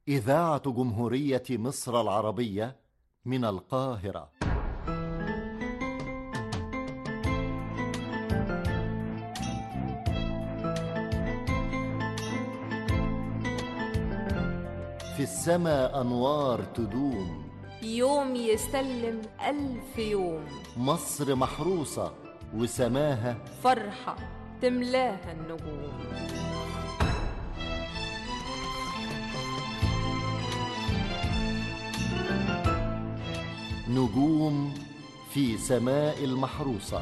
إذاعة جمهورية مصر العربية من القاهرة في السماء أنوار تدوم يوم يسلم ألف يوم مصر محروسة وسماها فرحة تملاها النجوم نجوم في سماء المحروسة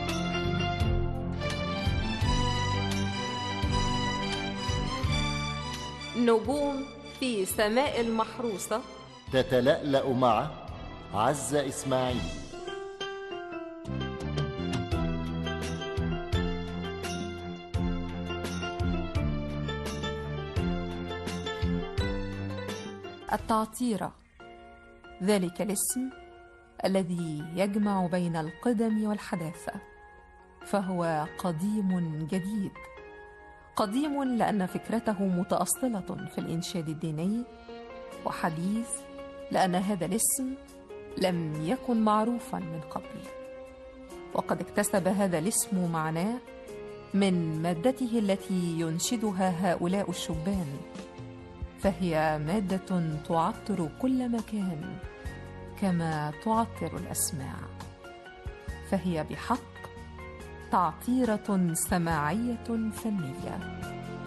نجوم في سماء المحروسة تتلألأ مع عزة إسماعيل التعطيرة ذلك الاسم الذي يجمع بين القدم والحداثة فهو قديم جديد قديم لأن فكرته متأصلة في الإنشاد الديني وحديث لأن هذا الاسم لم يكن معروفا من قبل وقد اكتسب هذا الاسم معناه من مادته التي ينشدها هؤلاء الشبان فهي مادة تعطر كل مكان كما تعطر الأسماع فهي بحق تعطيرة سماعية فنية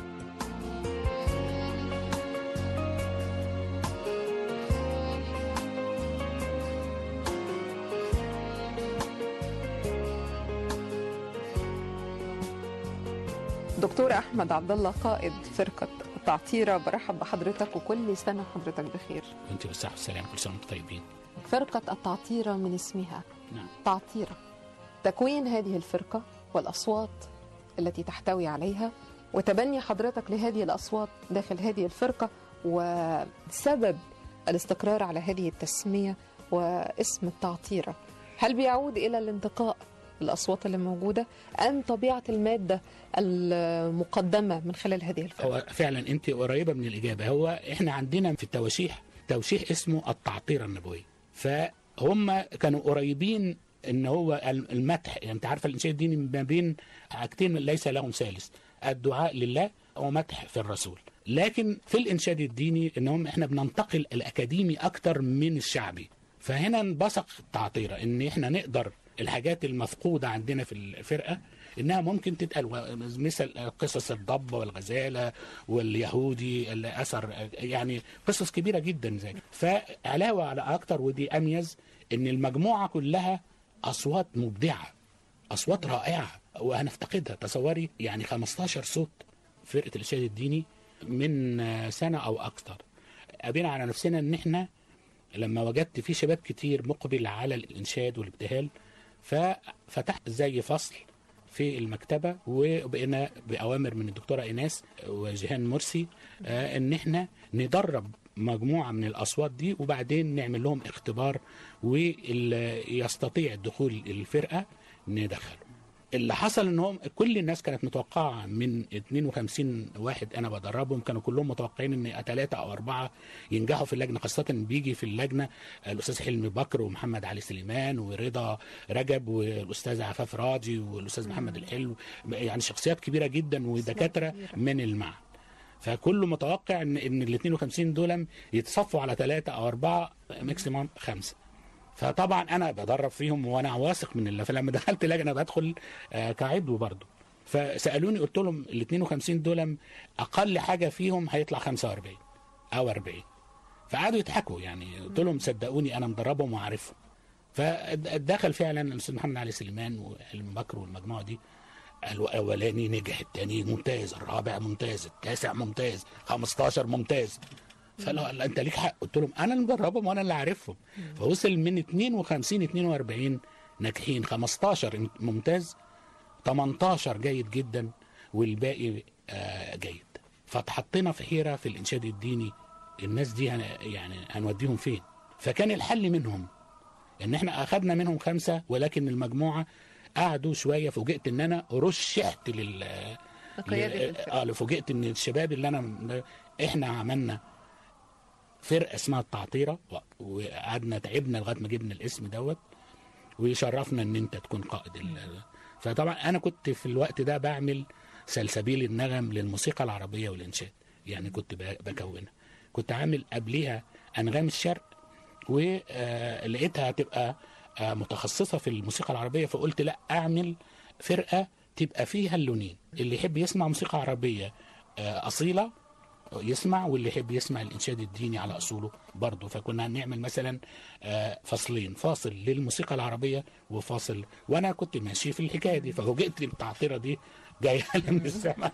دكتور احمد عبد الله قائد فرقه تعطيره برحب بحضرتك وكل سنه حضرتك بخير وانت بالصحة والسلامة كل سنة وانتم طيبين فرقه التعطيره من اسمها نعم تعطيره تكوين هذه الفرقه والاصوات التي تحتوي عليها وتبني حضرتك لهذه الاصوات داخل هذه الفرقه وسبب الاستقرار على هذه التسميه واسم التعطيره هل بيعود الى الانتقاء الاصوات اللي موجوده ام طبيعه الماده المقدمه من خلال هذه الفرقه هو فعلا انت قريبة من الإجابة هو احنا عندنا في التواشيح توشيح اسمه التعطيرة النبوية فهم كانوا قريبين ان هو المدح يعني انت عارفه الانشاء الديني ما بين حاجتين ليس لهم ثالث الدعاء لله ومدح في الرسول لكن في الانشاد الديني انهم احنا بننتقل الاكاديمي اكتر من الشعبي فهنا انبثق التعطيره ان احنا نقدر الحاجات المفقوده عندنا في الفرقه انها ممكن تتقال و- مثل قصص الضبه والغزاله واليهودي اللي اثر يعني قصص كبيره جدا زي كده. فعلاوه على اكتر ودي اميز ان المجموعه كلها اصوات مبدعه اصوات رائعه وهنفتقدها تصوري يعني 15 صوت فرقه الارشاد الديني من آه، سنه او اكثر قابلنا على نفسنا ان احنا لما وجدت في شباب كتير مقبل على الانشاد والابتهال ففتحت زي فصل في المكتبة وبقينا بأوامر من الدكتورة إيناس وجيهان مرسي آه، إن إحنا ندرب مجموعة من الأصوات دي وبعدين نعمل لهم اختبار ويستطيع الدخول الفرقة ندخله اللي حصل ان هم كل الناس كانت متوقعه من 52 واحد انا بدربهم كانوا كلهم متوقعين ان ثلاثه او اربعه ينجحوا في اللجنه خاصه إن بيجي في اللجنه الاستاذ حلمي بكر ومحمد علي سليمان ورضا رجب والاستاذ عفاف راضي والاستاذ محمد الحلو يعني شخصيات كبيره جدا ودكاتره من المعهد فكله متوقع ان ان ال 52 دول يتصفوا على ثلاثه او اربعه ماكسيموم خمسه فطبعا انا بدرب فيهم وانا واثق من الله فلما دخلت لجنه بدخل آه، كعضو برضه فسالوني قلت لهم ال 52 دول اقل حاجه فيهم هيطلع 45 او 40 فقعدوا يضحكوا يعني قلت لهم صدقوني انا مدربهم وعارفهم فدخل فعلا الاستاذ محمد علي سليمان وحلمي بكر والمجموعه دي الاولاني نجح الثاني ممتاز الرابع ممتاز التاسع ممتاز 15 ممتاز فلو قال انت ليك حق قلت لهم انا اللي مجربهم وانا اللي عارفهم فوصل من 52 42 ناجحين 15 ممتاز 18 جيد جدا والباقي آه جيد فاتحطينا في حيره في الانشاد الديني الناس دي هن يعني هنوديهم فين فكان الحل منهم ان احنا اخذنا منهم خمسه ولكن المجموعه قعدوا شويه فوجئت ان انا رشحت لل قيادة ل- الفرقة. اه فوجئت ان الشباب اللي انا احنا عملنا فرقه اسمها التعطيره و- وقعدنا تعبنا لغايه ما جبنا الاسم دوت ويشرفنا ان انت تكون قائد ال- فطبعا انا كنت في الوقت ده بعمل سلسبيل النغم للموسيقى العربيه والانشاد يعني كنت ب- بكونها كنت عامل قبليها انغام الشرق ولقيتها هتبقى آه، متخصصه في الموسيقى العربيه فقلت لا اعمل فرقه تبقى فيها اللونين اللي يحب يسمع موسيقى عربيه آه، اصيله يسمع واللي يحب يسمع الانشاد الديني على اصوله برضه فكنا هنعمل مثلا آه، فصلين فاصل للموسيقى العربيه وفاصل وانا كنت ماشي في الحكايه دي ففوجئت التعطيره دي جايه لي من السماء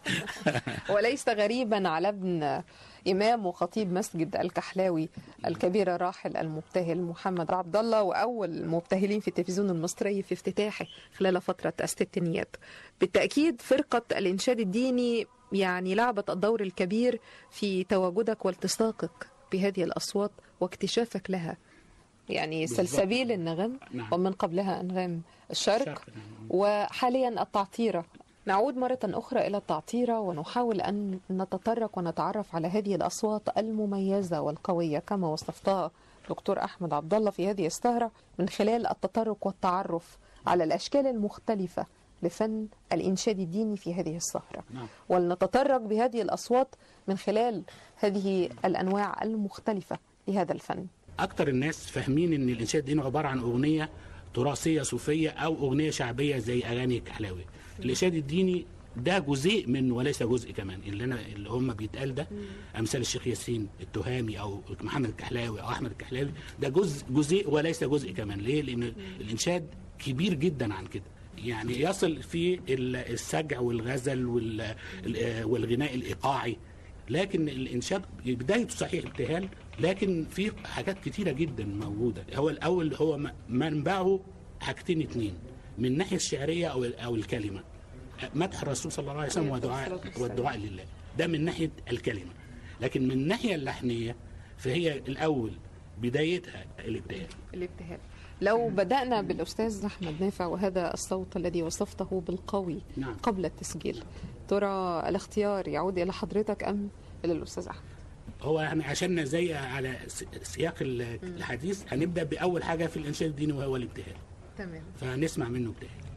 وليس غريبا على ابن إمام وخطيب مسجد الكحلاوي الكبير الراحل المبتهل محمد عبد الله وأول المبتهلين في التلفزيون المصري في افتتاحه خلال فترة الستينيات بالتأكيد فرقة الإنشاد الديني يعني لعبت الدور الكبير في تواجدك والتصاقك بهذه الأصوات واكتشافك لها يعني بالضبط. سلسبيل النغم نعم. ومن قبلها أنغام الشرق الشرق، نعم. وحاليا التعطيرة نعود مرة أخرى إلى التعطيرة ونحاول أن نتطرق ونتعرف على هذه الأصوات المميزة والقوية كما وصفتها دكتور أحمد عبد الله في هذه السهرة من خلال التطرق والتعرف على الأشكال المختلفة لفن الإنشاد الديني في هذه السهرة نعم. ولنتطرق بهذه الأصوات من خلال هذه الأنواع المختلفة لهذا الفن اكتر الناس فاهمين ان الانشاد الديني عباره عن اغنيه تراثيه صوفيه او اغنيه شعبيه زي اغاني الكحلاوي الانشاد الديني ده جزء منه وليس جزء كمان اللي انا اللي هم بيتقال ده امثال الشيخ ياسين التهامي او محمد الكحلاوي او احمد الكحلاوي ده جزء جزء وليس جزء كمان ليه لان الانشاد كبير جدا عن كده يعني يصل في ال- السجع والغزل وال- ال- والغناء الايقاعي لكن الانشاد بدايته صحيح ابتهال لكن في حاجات كتيره جدا موجوده هو الاول هو م- منبعه حاجتين اتنين من الناحيه الشعريه او او الكلمه مدح الرسول صلى الله عليه وسلم ودعاء والدعاء لله ده من ناحيه الكلمه لكن من الناحيه اللحنيه فهي الاول بدايتها الابتهال الابتهال لو بدأنا بالأستاذ أحمد نافع وهذا الصوت الذي وصفته بالقوي نعم. قبل التسجيل ترى الاختيار يعود إلى حضرتك أم إلى الأستاذ أحمد هو احنا عشان زي على س- سياق ال- الحديث هنبدا باول حاجه في الانشاد الديني وهو الابتهال تمام فهنسمع منه ابتهال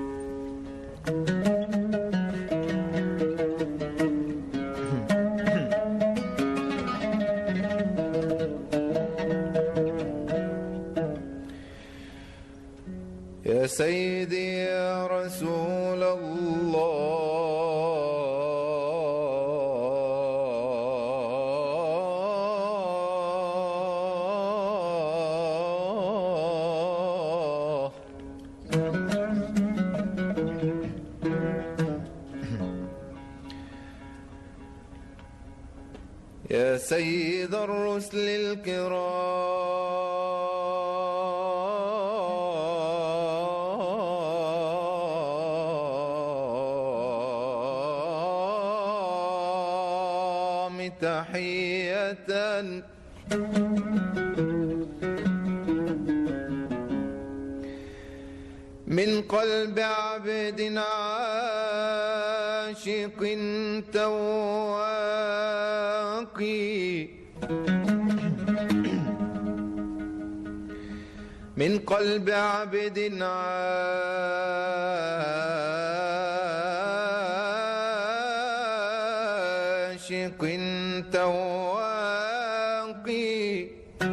يا سيدي يا رسول الله يا سيد الرسل الكرام تحية من قلب عبد عاشق تواقي من قلب عبد عاشق تواقي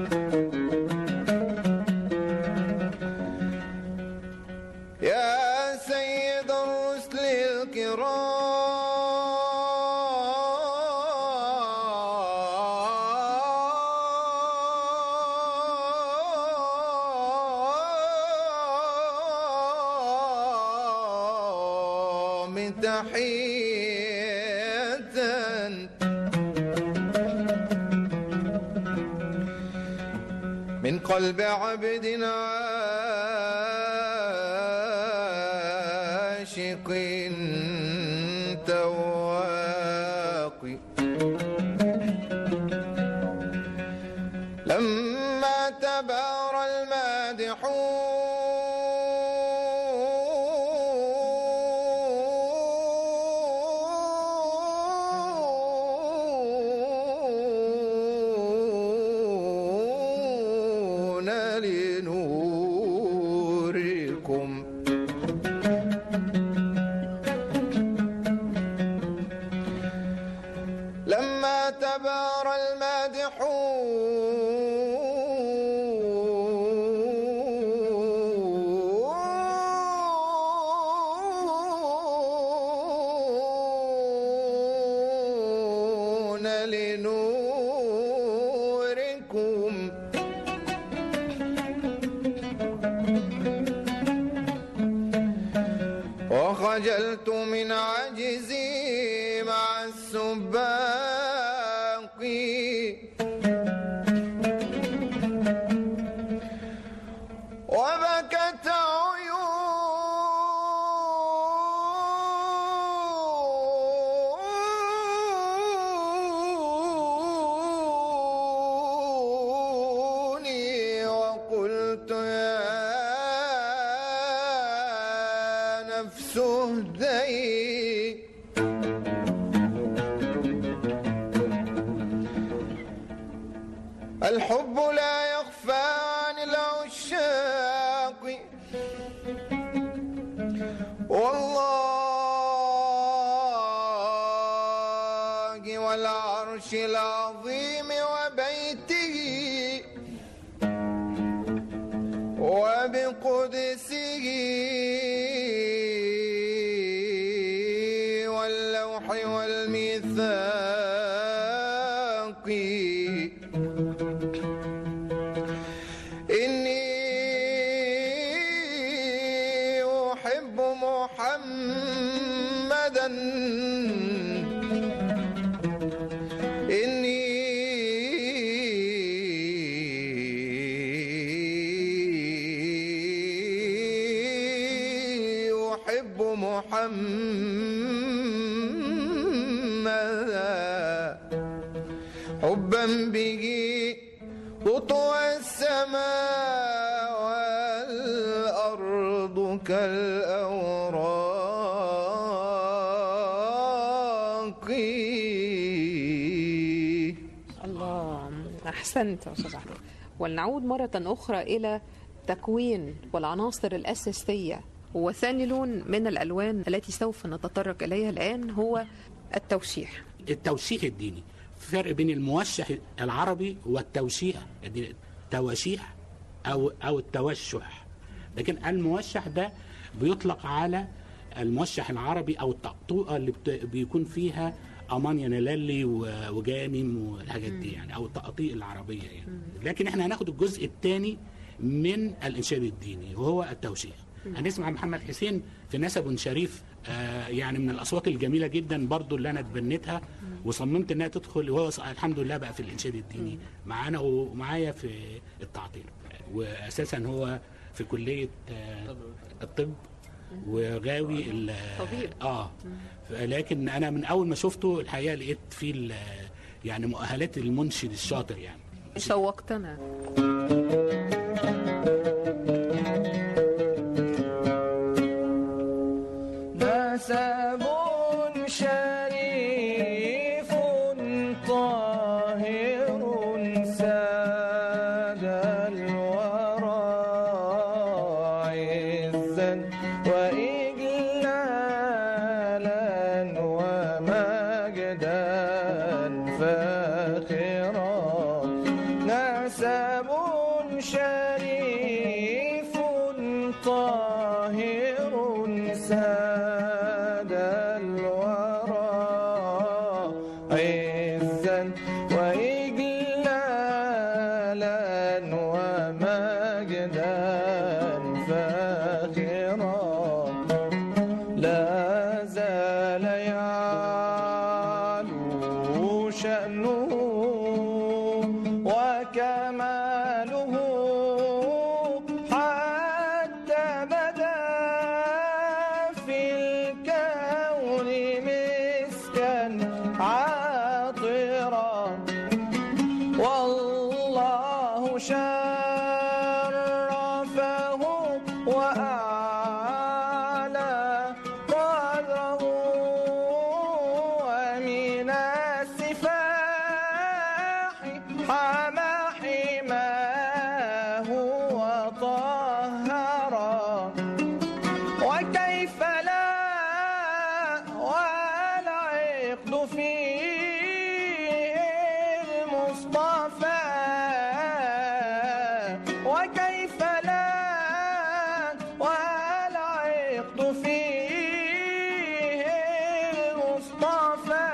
يا سيد الرسل الكرام تحية من قلب عبد عاشق تواقي لما تبارى المادحون لنوركم لما تبارى المادحون لنوركم وخجلت من عجزي مع السباق وبكت عيوني وقلت يا نفس اهدئي الحب لا يخفى عن العشاق والله والعرش العظيم وبيته وبقدسه واللوح والميثاق إني أحب محمدا إني أحب محمدا حبا به تطوى السماء والأرض كالأوراق الله أحسنت يا أستاذ أحمد ولنعود مرة أخرى إلى تكوين والعناصر الأساسية وثاني لون من الألوان التي سوف نتطرق إليها الآن هو التوشيح التوشيح الديني في فرق بين الموشح العربي والتوشيح الديني التواشيح او او التوشح لكن الموشح ده بيطلق على الموشح العربي او الطقطوقه اللي بت- بيكون فيها امانيا نلالي و- وجامم والحاجات دي يعني او التقاطيق العربيه يعني لكن احنا هناخد الجزء الثاني من الانشاد الديني وهو التوشيح هنسمع محمد حسين في نسب شريف آه يعني من الاصوات الجميله جدا برضو اللي انا اتبنيتها وصممت انها تدخل وهو ص- الحمد لله بقى في الانشاد الديني معانا ومعايا في التعطيل واساسا هو في كليه آه الطب وغاوي ال- طبيب. اه لكن انا من اول ما شفته الحقيقه لقيت فيه ال- يعني مؤهلات المنشد الشاطر يعني شوقتنا نسب شريف طاهر ساد الورى عزا وإجلالا ومجدا فاخرا نسب شريف طاهر ساد الورى عزا وإجلالا ومجدا فاخرا لا زال يعلو شأنه وكماله حتى بدا في الكون مسكا عاطرا والله شرفه وأعلى قدره ومن السفاح حمى حماه المصطفى وكيف لا والعقد فيه المصطفى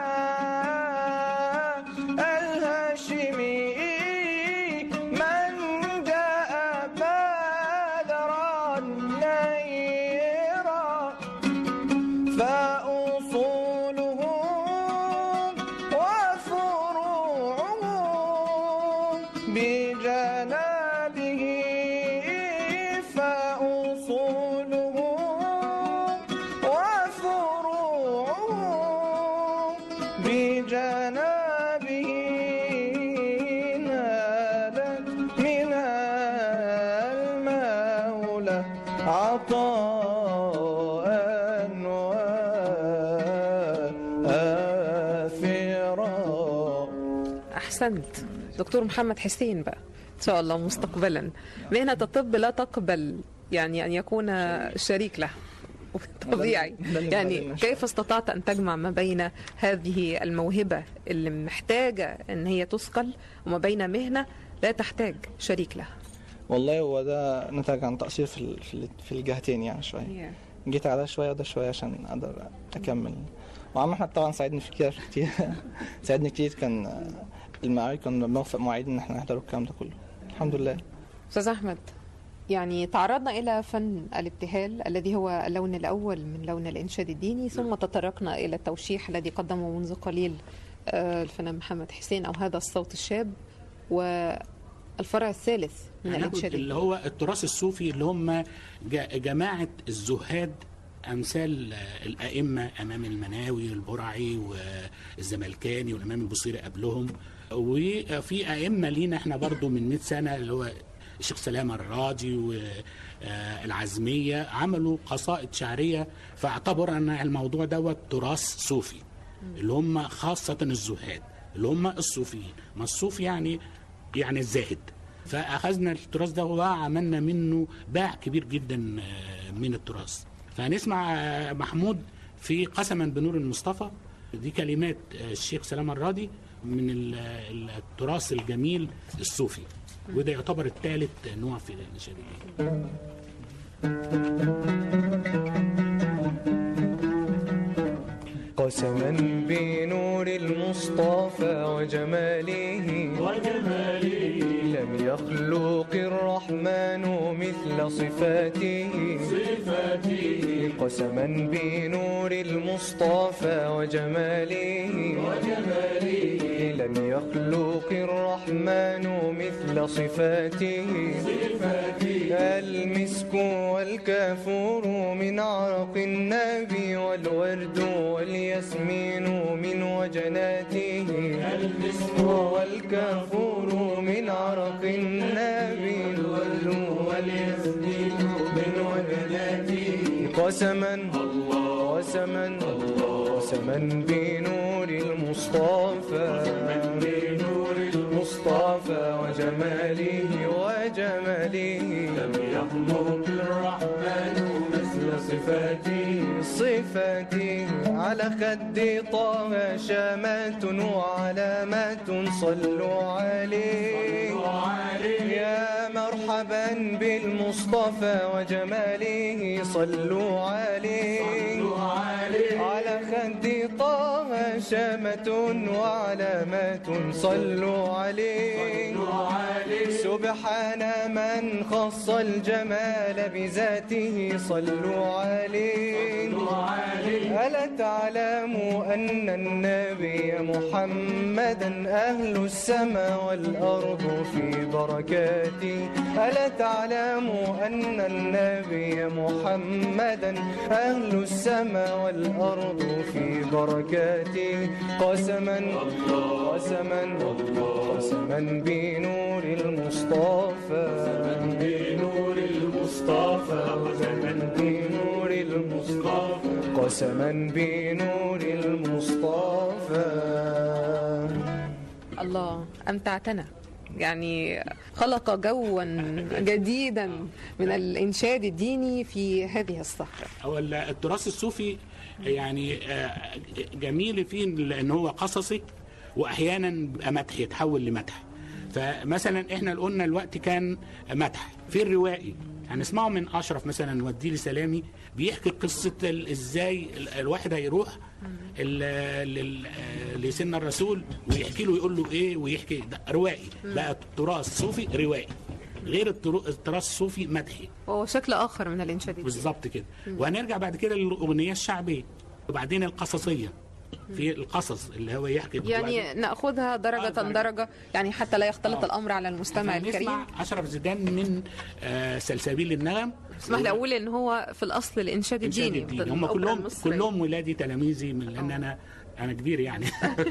الهاشمي من جاء بدرا نيرا فأصوله وفروعه بجنابه فأصوله وفروعه بجنابه نالت من المولى عطاء وآثرا أحسنت دكتور محمد حسين بقى إن شاء الله مستقبلا مهنة الطب لا تقبل يعني أن يكون شريك له طبيعي ده اللي- ده اللي يعني بعدين كيف استطعت أن تجمع ما بين هذه الموهبة اللي محتاجة أن هي تثقل وما بين مهنة لا تحتاج شريك لها والله هو ده نتج عن تقصير في ال- في ال- في الجهتين يعني شويه جيت على ده شويه وده شويه عشان اقدر اكمل وعم احمد طبعا ساعدني في كتير كتير ساعدني كتير كان المعارك كنا بنوفق مواعيد ان احنا نحضر الكلام ده كله الحمد لله أستاذ أحمد يعني تعرضنا إلى فن الابتهال الذي هو اللون الأول من لون الإنشاد الديني ثم تطرقنا إلى التوشيح الذي قدمه منذ قليل آه، الفنان محمد حسين أو هذا الصوت الشاب والفرع الثالث من هناخد الإنشاد اللي هو التراث الصوفي اللي هم ج- جماعة الزهاد أمثال آه، الأئمة أمام المناوي البرعي والزملكاني والإمام البصيري قبلهم وفي أئمة لينا احنا برضو من 100 سنة اللي هو الشيخ سلامة الراضي والعزمية عملوا قصائد شعرية فاعتبر أن الموضوع دوت تراث صوفي اللي هم خاصة الزهاد اللي هم الصوفيين ما الصوفي يعني يعني الزاهد فاخذنا التراث ده وعملنا منه باع كبير جدا آه، من التراث فهنسمع آه، محمود في قسما بنور المصطفى دي كلمات آه، الشيخ سلام الراضي من ال- ال- التراث الجميل الصوفي وده يعتبر الثالث نوع في الانشاد الديني. قسما بنور المصطفى وجماله وجماله لم يخلق الرحمن مثل صفاته صفاته قسما بنور المصطفى وجماله وجماله لم يخلق الرحمن مثل صفاته صفاته المسك والكافور من عرق النبي والورد والياسمين من وجناته المسك والكافور من عرق النبي والورد والياسمين من وجناته قسما قسما قسما بنور المصطفى بنور المصطفى وجماله وجماله لم يخلق الرحمن مثل صفاته صفاته على خد طه شامات وعلامات صلوا عليه يا مرحبا بالمصطفى وجماله صلوا عليه على خد طه شامة وعلامات صلوا عليه سبحان من خص الجمال بذاته صلوا عليه ألا تعلموا أن النبي محمدا أهل السماء والأرض في بركاته ألا تعلموا أن النبي محمدا أهل السماء والأرض في بركاته قسما قسما قسما بنور المصطفى بنور المصطفى قسما بنور المصطفى قسما بنور المصطفى الله أمتعتنا يعني خلق جوا جديدا من الإنشاد الديني في هذه الصخرة هو ال- التراث الصوفي يعني آه، جميل فيه لان هو قصصي واحيانا بيبقى مدح يتحول لمدح فمثلا احنا اللي قلنا الوقت كان مدح في الروائي هنسمعه من اشرف مثلا ودي لي سلامي بيحكي قصه ال- ازاي ال- الواحد هيروح ال- لل- آه، لسيدنا الرسول ويحكي له يقول له ايه ويحكي ده روائي بقى التراث صوفي روائي غير الترو- التراث الصوفي مدحي وهو شكل اخر من الانشاد الديني. بالظبط كده وهنرجع بعد كده للاغنيه الشعبيه وبعدين القصصيه في القصص اللي هو يحكي يعني ناخذها درجه آه، درجة. درجه يعني حتى لا يختلط آه. الامر على المستمع الكريم نسمع اشرف زيدان من آه، سلسبيل النغم اسمح لي اقول ان هو في الاصل الانشاد إنشاد الديني الدين ضمن هم الأوبرا كلهم المصرية. كلهم ولادي تلاميذي من لان انا انا كبير يعني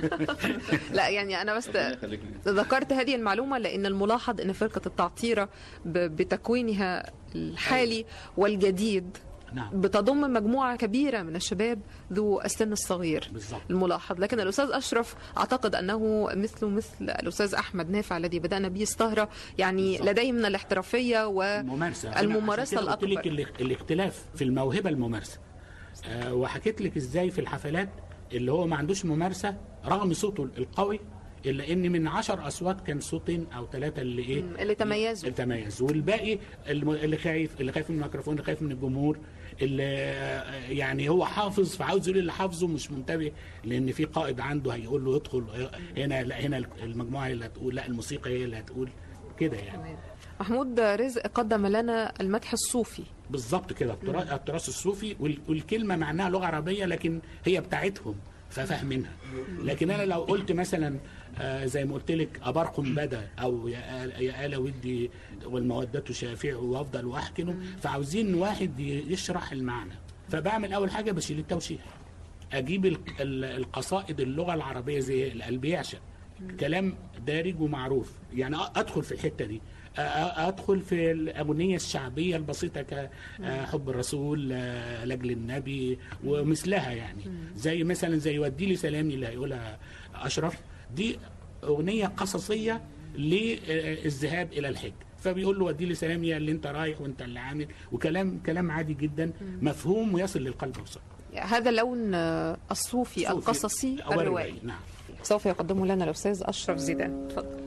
لا يعني انا بس ذكرت هذه المعلومه لان الملاحظ ان فرقه التعطيره ب- بتكوينها الحالي والجديد نعم بتضم مجموعه كبيره من الشباب ذو السن الصغير بالظبط الملاحظ لكن الأستاذ أشرف أعتقد أنه مثله مثل الأستاذ أحمد نافع الذي بدأنا به السهرة يعني بالظبط. لديه من الاحترافية و الممارسه أنا الممارسة عشان كده قلت لك الأكبر. ال- الاختلاف في الموهبه الممارسه آه وحكيت لك ازاي في الحفلات اللي هو ما عندوش ممارسه رغم صوته القوي الا ان من عشر اصوات كان صوتين او ثلاثه اللي ايه اللي تميزوا. اللي تميزوا والباقي الم- اللي خايف اللي خايف من الميكروفون اللي خايف من الجمهور اللي آه، يعني هو حافظ فعاوز يقول اللي حافظه مش منتبه لان في قائد عنده هيقول له ادخل هنا لا هنا المجموعه هي اللي هتقول لا الموسيقى هي اللي هتقول كده يعني محمود رزق قدم لنا المدح الصوفي بالظبط كده التراث التراث الصوفي وال- والكلمه معناها لغه عربيه لكن هي بتاعتهم ففاهمينها لكن انا لو قلت مثلا آه، زي ما قلت لك ابرقم بدا او يا آل, يا آل ودي والمودة شافع وافضل واحكنه فعاوزين واحد ي- يشرح المعنى فبعمل اول حاجه بشيل التوشيح اجيب ال- ال- القصائد اللغه العربيه زي القلب يعشق كلام دارج ومعروف يعني أ- ادخل في الحته دي أ- أ- ادخل في الاغنيه الشعبيه البسيطه كحب الرسول آه، لاجل النبي ومثلها يعني زي مثلا زي ودي لي سلامي اللي هيقولها اشرف دي اغنيه قصصيه للذهاب الى الحج فبيقول له ودي لي سلامي يا اللي انت رايح وانت اللي عامل وكلام كلام عادي جدا مفهوم ويصل للقلب وصل هذا اللون آه، الصوفي صوفي القصصي أو الروائي نعم سوف يقدمه لنا الأستاذ أشرف زيدان تفضل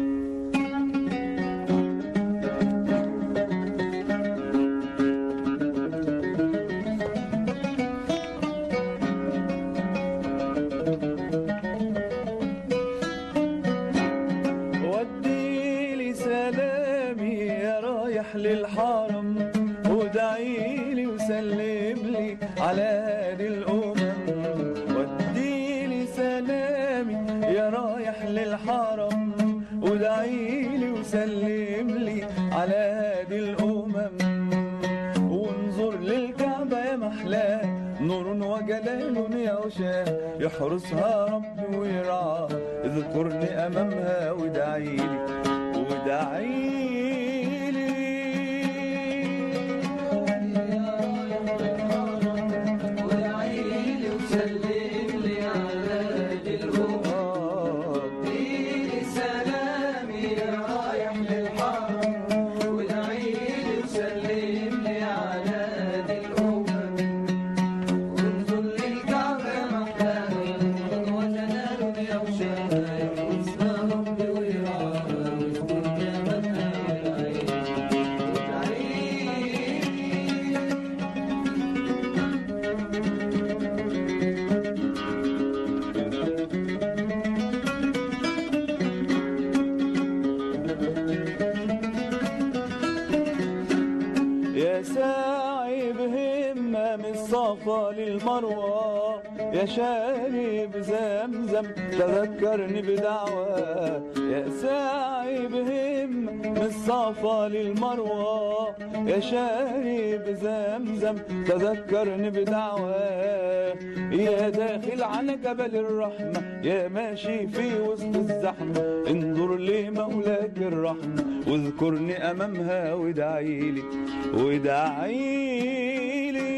ودي لي سلامي يا رايح للحرم ودعي لي وسلم لي على هادي الأمم ودي لي سلامي يا رايح للحرم ودعي لي وسلم لي على هادي الأمم وانظر للكعبة يا محلاه نور وجلال يغشاه يحرسها ربي ويرعاها اذكرني أمامها وادعي لي وادعي لي يا ساعي بهمة من الصفا للمروة يا شارب زمزم تذكرني بدعوة يا ساعي بهمة من الصفا للمروة يا شارب زمزم تذكرني بدعوة يا داخل على جبل الرحمة يا ماشي في وسط الزحمة انظر لمولاك الرحمة واذكرني أمامها وادعي لي وادعي لي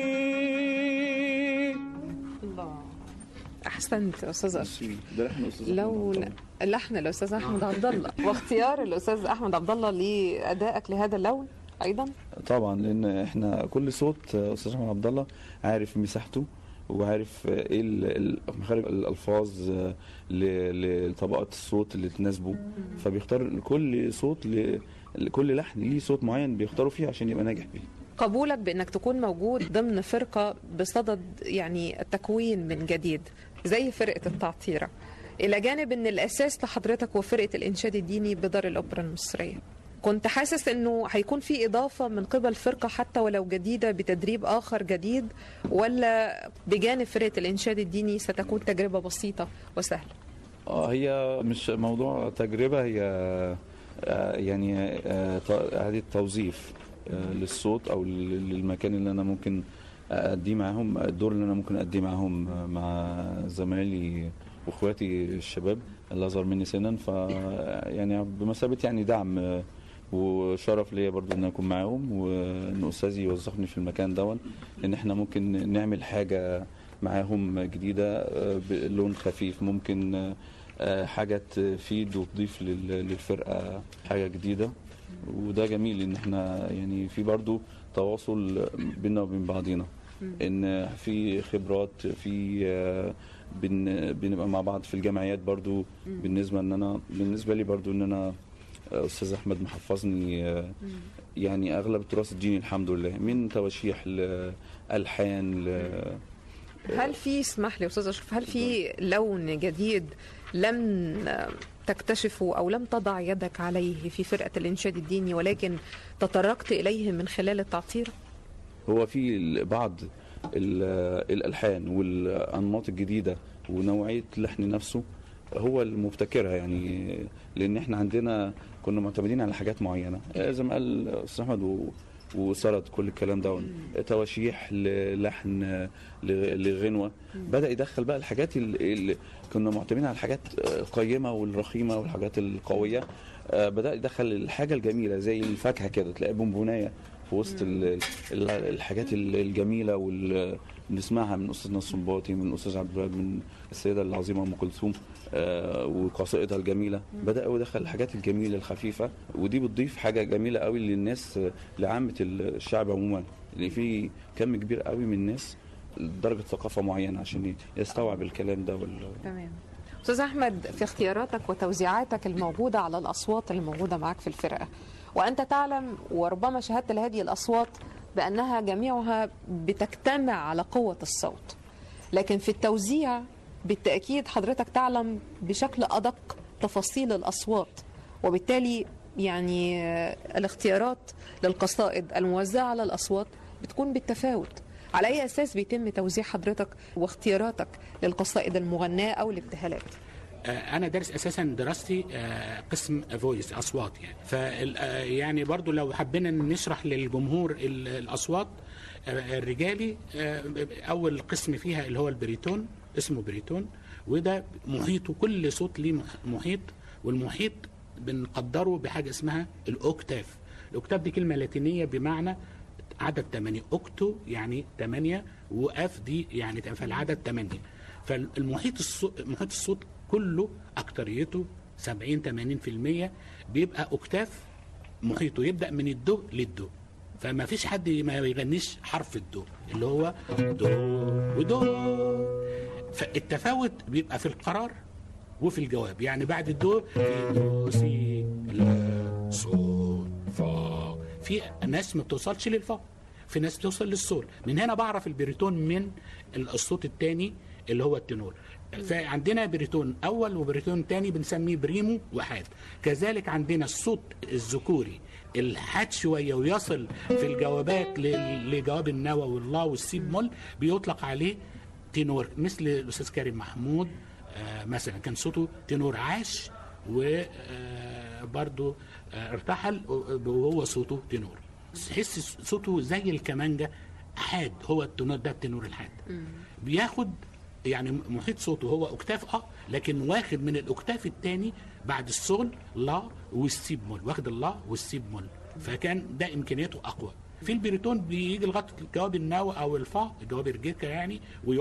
الله أحسنت أستاذ أشرف ده احنا أستاذ لو لحن الأستاذ أحمد عبد الله واختيار الأستاذ أحمد عبد الله لأدائك لهذا اللون أيضا طبعا لان احنا كل صوت استاذ احمد عبد الله عارف مساحته وعارف آه، ايه ال- ال- مخارج الالفاظ آه، ل- لطبقات الصوت اللي تناسبه فبيختار كل صوت ل- لكل لحن ليه صوت معين بيختاروا فيه عشان يبقى ناجح بيه قبولك بانك تكون موجود ضمن فرقه بصدد يعني التكوين من جديد زي فرقه التعطيره الى جانب ان الاساس لحضرتك وفرقه الانشاد الديني بدار الاوبرا المصريه كنت حاسس انه هيكون في اضافه من قبل فرقه حتى ولو جديده بتدريب اخر جديد ولا بجانب فرقه الانشاد الديني ستكون تجربه بسيطه وسهله اه هي مش موضوع تجربة هي آه، يعني آه، ت- إعادة توظيف آه، للصوت أو لل- للمكان اللي أنا ممكن أديه معاهم الدور اللي أنا ممكن أديه معاهم آه، مع زمايلي وإخواتي الشباب اللي أصغر مني سنا ف يعني بمثابة يعني دعم آه، وشرف ليا برضو ان أنا اكون معاهم وان استاذي يوظفني في المكان دون ان احنا ممكن نعمل حاجه معاهم جديده آه، بلون خفيف ممكن آه، آه، حاجه تفيد وتضيف لل- للفرقه حاجه جديده وده جميل ان احنا يعني في برضو تواصل بيننا وبين بعضينا ان في خبرات في آه، بن بنبقى مع بعض في الجمعيات برضو بالنسبه ان انا بالنسبه لي برضو ان انا آه، استاذ احمد محفظني آه، يعني اغلب التراث الديني الحمد لله من تواشيح لالحان ل هل في اسمح لي يا استاذ اشرف هل في لون جديد لم تكتشفه او لم تضع يدك عليه في فرقه الانشاد الديني ولكن تطرقت اليه من خلال التعطير؟ هو في ال- بعض ال- الالحان والانماط الجديده ونوعيه اللحن نفسه هو المبتكرها يعني لان احنا عندنا كنا معتمدين على حاجات معينه آه، زي ما قال استاذ احمد و- وسرد كل الكلام ده تواشيح للحن آه، لغ- لغنوه بدا يدخل بقى الحاجات اللي كنا معتمدين على الحاجات آه، القيمه والرخيمه والحاجات القويه آه، بدا يدخل الحاجه الجميله زي الفاكهه كده تلاقي بونبونايه في وسط ال- ال- الحاجات ال- الجميله واللي بنسمعها من استاذنا الصنباطي من الاستاذ عبد الوهاب من السيده العظيمه ام كلثوم آه، وقصائدها الجميله بدا يدخل الحاجات الجميله الخفيفه ودي بتضيف حاجه جميله قوي للناس آه، لعامه الشعب عموما لان في كم كبير قوي من الناس درجه ثقافه معينه عشان يستوعب الكلام ده وال... تمام استاذ احمد في اختياراتك وتوزيعاتك الموجوده على الاصوات اللي موجوده معاك في الفرقه وانت تعلم وربما شاهدت لهذه الاصوات بانها جميعها بتجتمع على قوه الصوت لكن في التوزيع بالتاكيد حضرتك تعلم بشكل ادق تفاصيل الاصوات وبالتالي يعني آه، الاختيارات للقصائد الموزعه على الاصوات بتكون بالتفاوت على اي اساس بيتم توزيع حضرتك واختياراتك للقصائد المغناه او الابتهالات آه، انا دارس اساسا دراستي آه، قسم فويس اصوات يعني ف يعني برضو لو حبينا نشرح للجمهور ال- الاصوات آه، الرجالي آه، اول قسم فيها اللي هو البريتون اسمه بريتون وده محيطه كل صوت ليه مح- محيط والمحيط بنقدره بحاجه اسمها الاوكتاف الاوكتاف دي كلمه لاتينيه بمعنى عدد 8 اوكتو يعني 8 واف دي يعني فالعدد 8 فالمحيط الصوت محيط الصوت كله اكتريته 70 80% بيبقى اوكتاف محيطه يبدا من الدو للدو فما فيش حد ما يغنيش حرف الدو اللي هو دو ودو فالتفاوت بيبقى في القرار وفي الجواب يعني بعد الدو في دو سي لا صول فا في ناس ما بتوصلش للفا في ناس بتوصل للصول من هنا بعرف البريتون من الصوت الثاني اللي هو التنور فعندنا بريتون اول وبريتون تاني بنسميه بريمو وحاد كذلك عندنا الصوت الذكوري الحاد شويه ويصل في الجوابات لل- لجواب النوى والله والسيب مول بيطلق عليه تنور مثل الاستاذ كريم محمود آه، مثلا كان صوته تنور عاش وبرضه ارتحل وهو صوته تنور تحس صوته زي الكمانجه حاد هو التنور ده التنور الحاد بياخد يعني محيط صوته هو اوكتاف اه لكن واخد من الاوكتاف الثاني بعد الصول لا والسيب مول واخد اللا والسيب مول فكان ده امكانياته اقوى في البريتون بيجي لغايه جواب الناو او الفا جواب الجيكا يعني ويقف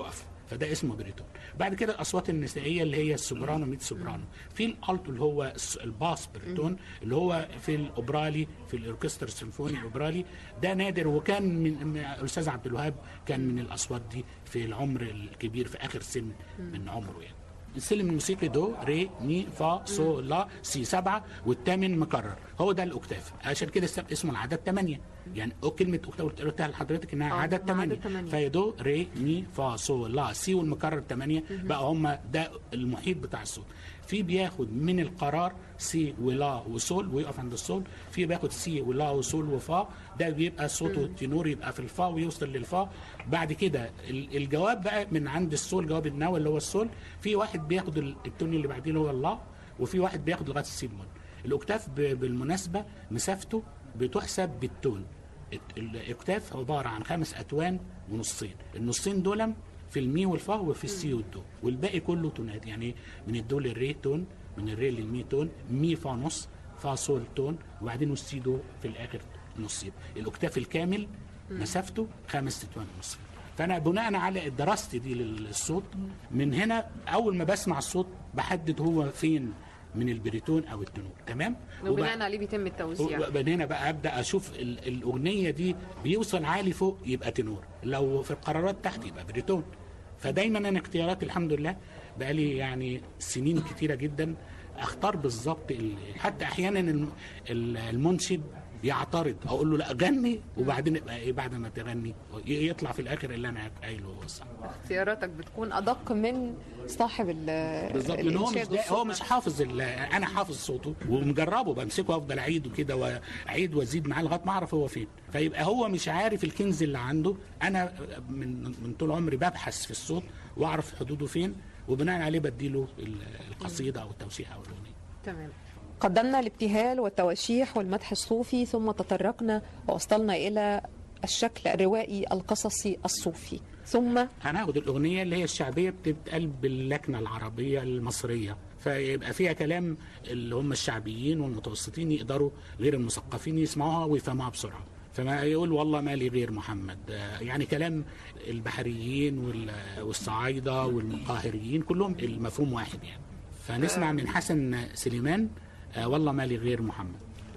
فده اسمه بريتون بعد كده الاصوات النسائيه اللي هي السوبرانو ميد سوبرانو في الالتو اللي هو الس- الباس بريتون اللي هو في الاوبرالي في الاوركسترا السيمفوني الاوبرالي ده نادر وكان من من- الاستاذ عبد الوهاب كان من الاصوات دي في العمر الكبير في اخر سن من عمره يعني السلم الموسيقي دو ري مي فا صو لا سي سبعة والثامن مكرر هو ده الاوكتاف عشان كده اسم- اسمه العدد ثمانية يعني أو كلمة اوكتاف قلت- قلتها لحضرتك انها آه، عدد عدد ثمانية تمانية. فهي دو ري مي فا صو لا سي والمكرر ثمانية بقى هم ده المحيط بتاع الصوت في بياخد من القرار سي ولا وصول ويقف عند الصول في بياخد سي ولا وصول وفا ده بيبقى صوته تنور يبقى في الفا ويوصل للفا بعد كده ال- الجواب بقى من عند الصول جواب النوى اللي هو الصول في واحد بياخد ال- التون اللي بعديه اللي هو اللا وفي واحد بياخد لغايه السي بمول الاوكتاف ب- بالمناسبه مسافته بتحسب بالتون الت- الاوكتاف عباره عن خمس اتوان ونصين النصين دول في المي والفا وفي السي والدو والباقي كله تونات يعني من الدو للري تون من الري للمي تون مي فا نص فا صول تون وبعدين السي دو في الاخر نصين الاوكتاف الكامل مسافته خمس اتوان ونص فانا بناء على دراستي دي للصوت من هنا اول ما بسمع الصوت بحدد هو فين من البريتون او التنور تمام وبناء عليه بيتم التوزيع ومن هنا بقى ابدا اشوف ال- الاغنيه دي بيوصل عالي فوق يبقى تنور لو في القرارات تحت يبقى بريتون فدايما انا اختياراتي الحمد لله بقى لي يعني سنين كتيره جدا اختار بالظبط ال- حتى احيانا الم- ال- المنشد يعترض اقول له لا غني وبعدين يبقى ايه بعد ما تغني ي- يطلع في الاخر اللي انا قايله هو الصح اختياراتك بتكون ادق من صاحب ال- بالظبط لان هو مش الانشاد دا والصوت هو مش حافظ ال- انا حافظ صوته ومجربه بمسكه وافضل اعيده كده واعيد وازيد معاه لغايه ما اعرف هو فين فيبقى هو مش عارف الكنز اللي عنده انا من من طول عمري ببحث في الصوت واعرف حدوده فين وبناء عليه بديله ال- القصيده او التوشيح او الاغنيه تمام قدمنا الابتهال والتواشيح والمدح الصوفي ثم تطرقنا ووصلنا إلى الشكل الروائي القصصي الصوفي ثم هناخد الاغنيه اللي هي الشعبيه بتتقال باللكنه العربيه المصريه فيبقى فيها كلام اللي هم الشعبيين والمتوسطين يقدروا غير المثقفين يسمعوها ويفهموها بسرعه فما يقول والله ما لي غير محمد آه، يعني كلام البحريين وال- والصعايده والقاهريين كلهم المفهوم واحد يعني فنسمع من حسن سليمان آه، والله ما لي غير محمد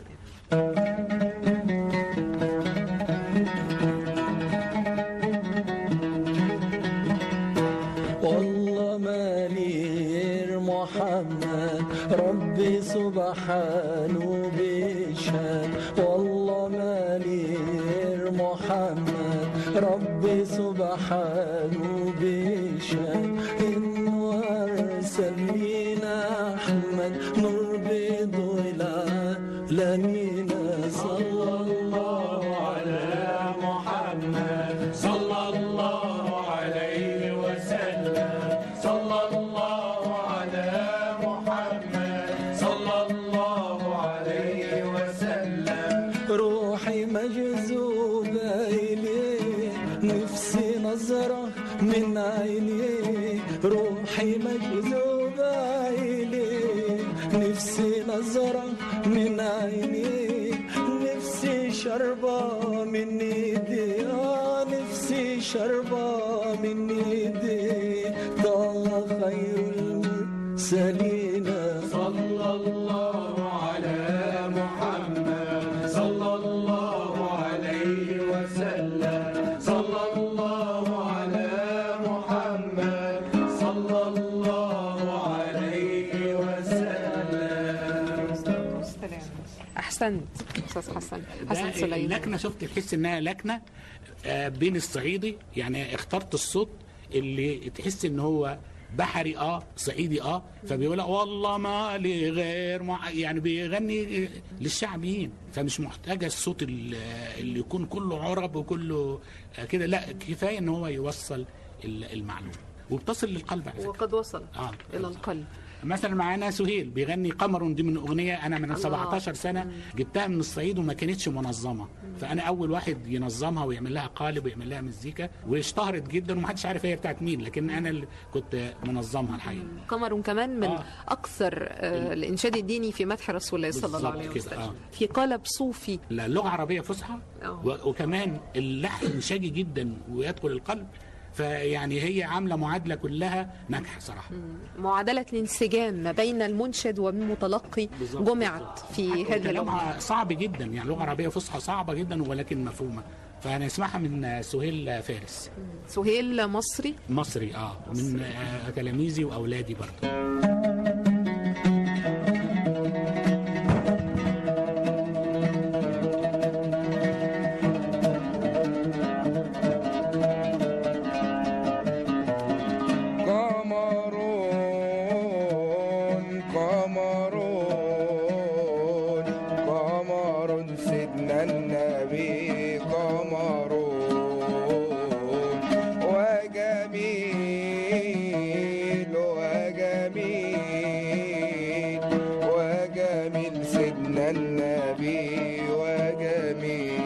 والله مالي غير محمد ربي سبحانه بيشهد والله مالي غير محمد ربي سبحانه بيشهد إنه أرسل لينا أحمد نور بيض العالمين صلى الله على محمد صلى الله عليه وسلم صلى الله على محمد صلى الله عليه وسلم روحي مجذوبة إليه نفسي نظرة من عينيه روحي مجذوبة إليه نفسي نظرة من عينيه نفسي شربة من ايدي آه نفسي شربة من ايدي طه خير المرسلين صلى الله على محمد صلى الله عليه وسلم صلى الله على محمد صلى الله عليه وسلم أحسنت أستاذ حسن حسن ده سليمان اللكنه شفت تحس انها لكنه آه، بين الصعيدي يعني اخترت الصوت اللي تحس ان هو بحري اه صعيدي اه فبيقول والله ما لي غير مع يعني بيغني للشعبيين فمش محتاجه الصوت ال- اللي يكون كله عرب وكله آه، كده لا كفايه ان هو يوصل ال- المعلومه وبتصل للقلب على فكره وقد وصل اه إلى القلب مثلا معانا سهيل بيغني قمر دي من اغنيه انا من الله. 17 سنه جبتها من الصعيد وما كانتش منظمه فانا اول واحد ينظمها ويعمل لها قالب ويعمل لها مزيكا واشتهرت جدا ومحدش عارف هي بتاعت مين لكن انا اللي كنت منظمها الحقيقه قمر كمان من آه. أكثر آه، الإنشاد الديني في مدح رسول الله صلى الله بالظبط عليه كده، وسلم آه. في قالب صوفي لا لغه عربيه فصحى آه. و- وكمان اللحن شاجي جدا ويدخل القلب فيعني هي عامله معادله كلها ناجحه صراحه معادلة الانسجام ما بين المنشد والمتلقي بالظبط. جمعت في هذه كلامها اللغة صعب جدا يعني لغه عربيه فصحى صعبه جدا ولكن مفهومه فهنسمعها من سهيل فارس سهيل مصري مصري اه من آه تلاميذي واولادي برضه قمرون قمرون قمر سيدنا النبي قمرون وجميل وجميل وجميل سيدنا النبي وجميل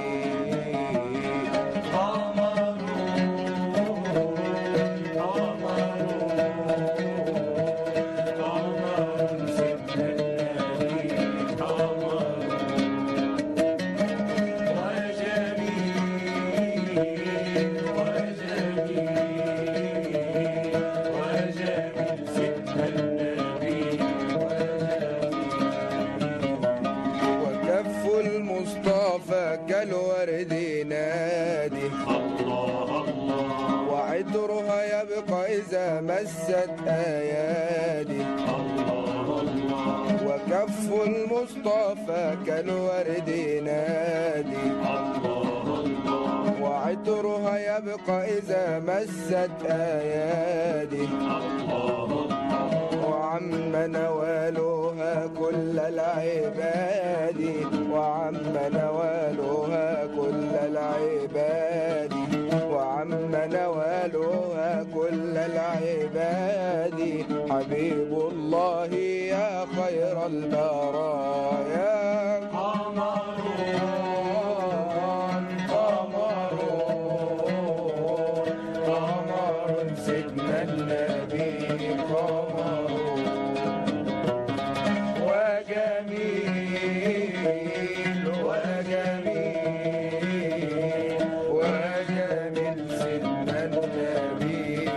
وكف المصطفى كالورد نادي وعطرها يبقى إذا مست أيادي وكف المصطفى كالورد نادي وعطرها يبقى إذا مست أيادي وعم نوالها كل العباد وعم نوالها كل العباد وعم نوالها كل العباد حبيب الله يا خير البرايا قمرون قمرون قمر سيدنا النبي قمر وجميل وجميل وجميل سيدنا النبي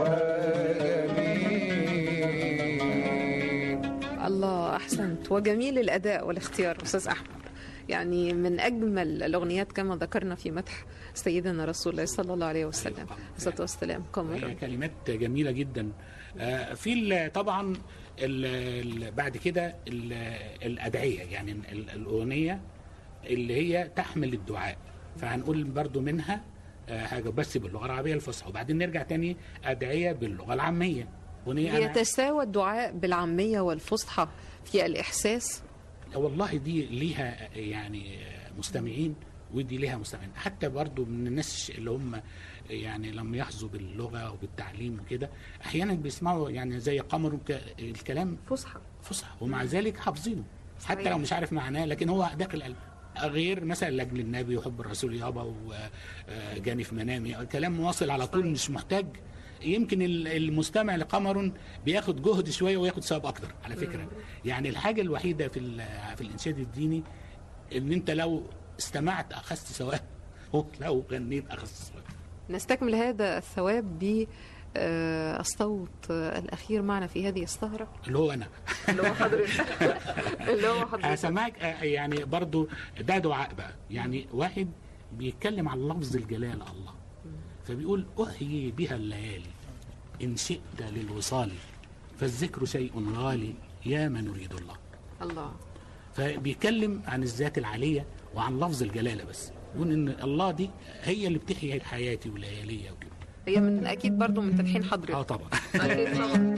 وجميل الله أحسنت وجميل الأداء والاختيار أستاذ أحمد يعني من أجمل الأغنيات كما ذكرنا في مدح سيدنا رسول الله صلى الله عليه وسلم الصلاة والسلام هي قمر كلمات جميله جدا آه، في ال- طبعا ال ال بعد كده ال- الادعيه يعني ال- الاغنيه اللي هي تحمل الدعاء فهنقول برضو منها آه، حاجه بس باللغه العربيه الفصحى وبعدين نرجع تاني ادعيه باللغه العاميه أغنية أنا- يتساوى الدعاء بالعامية والفصحى في الإحساس والله دي ليها يعني مستمعين ودي ليها مستمعين حتى برضو من الناس اللي هم يعني لم يحظوا باللغه وبالتعليم وكده احيانا بيسمعوا يعني زي قمر وك- الكلام فصحى فصحى ومع ذلك حافظينه حتى صحيح. لو مش عارف معناه لكن هو داخل قلبه غير مثلا لاجل النبي وحب الرسول يابا وجاني في منامي كلام واصل على طول مش محتاج يمكن ال- المستمع لقمر بياخد جهد شويه وياخد ثواب اكتر على فكره يعني الحاجه الوحيده في ال- في الانشاد الديني ان انت لو استمعت اخذت ثواب ولو غنيت اخذت ثواب نستكمل هذا الثواب ب آه، الصوت آه، الأخير معنا في هذه السهرة اللي هو انا اللي هو حضرتك اللي هو حضرتك هسمعك آه، يعني برضو ده دعاء بقى يعني واحد بيتكلم عن لفظ الجلال الله فبيقول أحيي بها الليالي إن شئت للوصال فالذكر شيء غالي يا من يريد الله الله فبيتكلم عن الذات العالية وعن لفظ الجلالة بس يقول إن الله دي هي اللي بتحيي حياتي وليالية وكده هي من أكيد برضو من تلحين اه حضرتك طبعا أكيد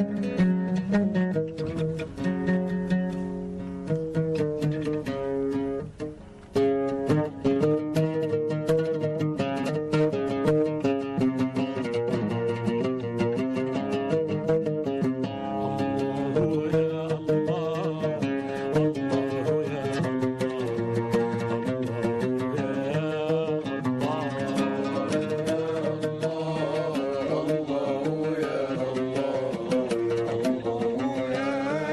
طبعا الله يا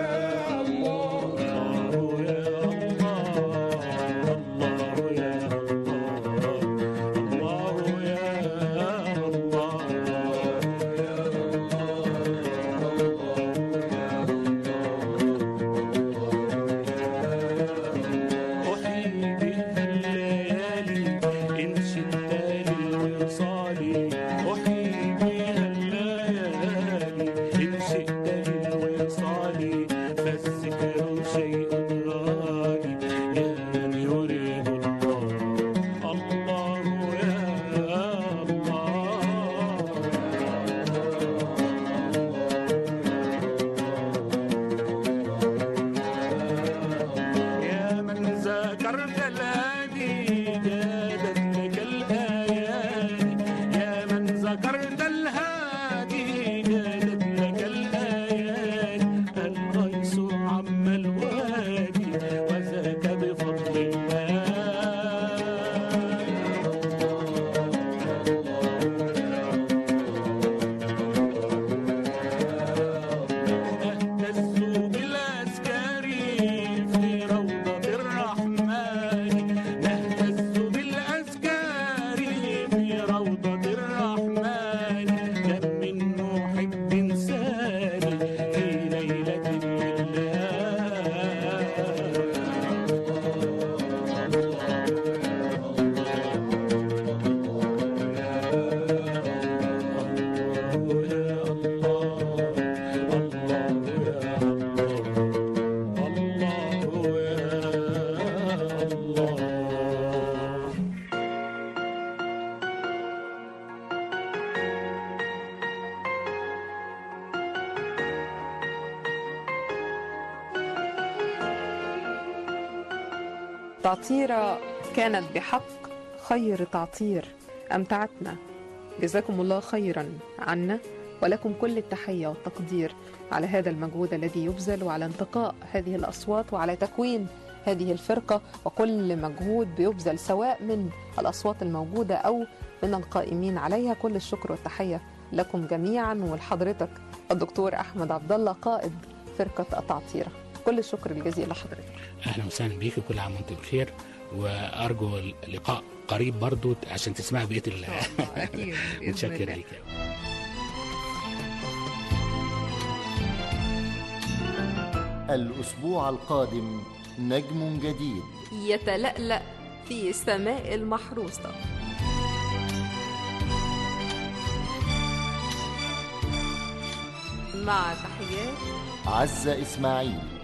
ذكرت الهادي جادت لك الآيات يا من ذكرت الهادي جادت لك الآيات الغيث عم الوادي وذاك بفضل الله اهتزوا بالأذكار في روضة الرحمن نهتز بالأذكار في روضة الرحمن كم من محب ساري في ليلة تعطيرة كانت بحق خير تعطير أمتعتنا جزاكم الله خيرا عنا ولكم كل التحية والتقدير على هذا المجهود الذي يبذل وعلى انتقاء هذه الأصوات وعلى تكوين هذه الفرقة وكل مجهود بيبذل سواء من الأصوات الموجودة أو من القائمين عليها كل الشكر والتحية لكم جميعا ولحضرتك الدكتور أحمد عبد الله قائد فرقة التعطيرة كل الشكر الجزيل لحضرتك اهلا وسهلا بيك وكل عام وانت بخير وارجو لقاء قريب برضو عشان تسمع بقيه ال أكيد متشكر ليك الأسبوع القادم نجم جديد يتلألأ في سماء المحروسة مع تحيات عزة إسماعيل